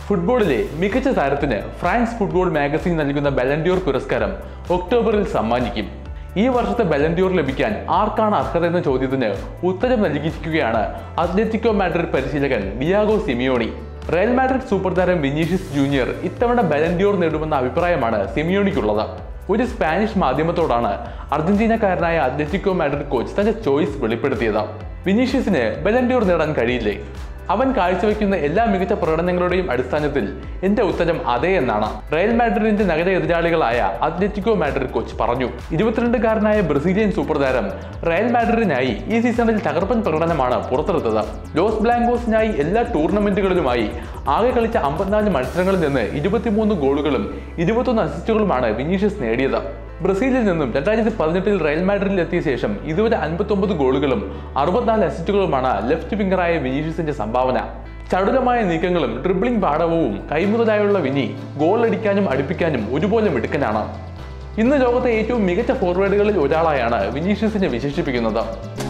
ഫുട്ബോളിലെ മികച്ച താരത്തിന് ഫ്രാൻസ് ഫുട്ബോൾ മാഗസിൻ നൽകുന്ന ബലൻഡ്യൂർ പുരസ്കാരം ഒക്ടോബറിൽ സമ്മാനിക്കും ഈ വർഷത്തെ ബലൻഡ്യൂർ ലഭിക്കാൻ ആർക്കാണ് അർഹത എന്ന ചോദ്യത്തിന് ഉത്തരം നൽകിയിരിക്കുകയാണ് അത്ലറ്റിക്കോ മാഡ്രിഡ് പരിശീലകൻ Diego Simeone Real Madrid super താരം വിനീഷ്യസ് ജൂനിയർ ഇത്തവണ ബലൻഡ്യൂർ നേടുമെന്ന അഭിപ്രായമാണ് സിമിയോണിക്കുള്ളത് ഒരു സ്പാനിഷ് മാധ്യമത്തോടാണ് അർജന്റീനക്കാരനായ അത്ലറ്റിക്കോ മാഡ്രിഡ് കോച്ച് തന്റെ ചോയ്സ് വെളിപ്പെടുത്തിയത് വിനീഷ്യസിന് ബലൻഡ്യൂർ നേടാൻ കഴിയില്ലേ അവൻ കാഴ്ചവെക്കുന്ന എല്ലാ മികച്ച പ്രകടനങ്ങളുടെയും അടിസ്ഥാനത്തിൽ എന്റെ ഉത്തരം അതെ എന്നാണ് റയൽ മാഡ്രിഡിന്റെ നഗര എതിരാളികളായ അത്ലറ്റിക്കോ മാഡ്രിഡ് കോച്ച് പറഞ്ഞു ഇരുപത്തിരണ്ടുകാരനായ ബ്രസീലിയൻ സൂപ്പർ താരം റയൽ മാഡ്രിഡിനായി ഈ സീസണിൽ തകർപ്പൻ പ്രകടനമാണ് പുറത്തെടുത്തത് ലോസ് ബ്ലാങ്കോസിനായി എല്ലാ ടൂർണമെന്റുകളിലുമായി ആകെ കളിച്ച അമ്പത്തിനാല് മത്സരങ്ങളിൽ നിന്ന് ഇരുപത്തിമൂന്ന് ഗോളുകളും ഇരുപത്തൊന്ന് അസിസ്റ്റുകളുമാണ് വിനീഷ്യസ് നേടിയത് ബ്രസീലിൽ നിന്നും രണ്ടായിരത്തി പതിനെട്ടിൽ റയൽ മാഡ്രിഡിൽ എത്തിയ ശേഷം ഇതുവരെ അൻപത്തൊമ്പത് ഗോളുകളും അറുപത്തിനാല് അസിസ്റ്റുകളുമാണ് ലെഫ്റ്റ് വിംഗറായ വിനീഷ്യസിന്റെ സംഭാവന ചടുലമായ നീക്കങ്ങളും ഡ്രിബ്ലിംഗ് പാടവവും കൈമുതലായുള്ള വിനി ഗോൾ അടിക്കാനും അടുപ്പിക്കാനും ഒരുപോലെ മിടുക്കനാണ് ഇന്ന് ലോകത്തെ ഏറ്റവും മികച്ച ഫോർവേഡുകളിൽ ഒരാളായാണ് വിനീഷ്യസിനെ വിശേഷിപ്പിക്കുന്നത്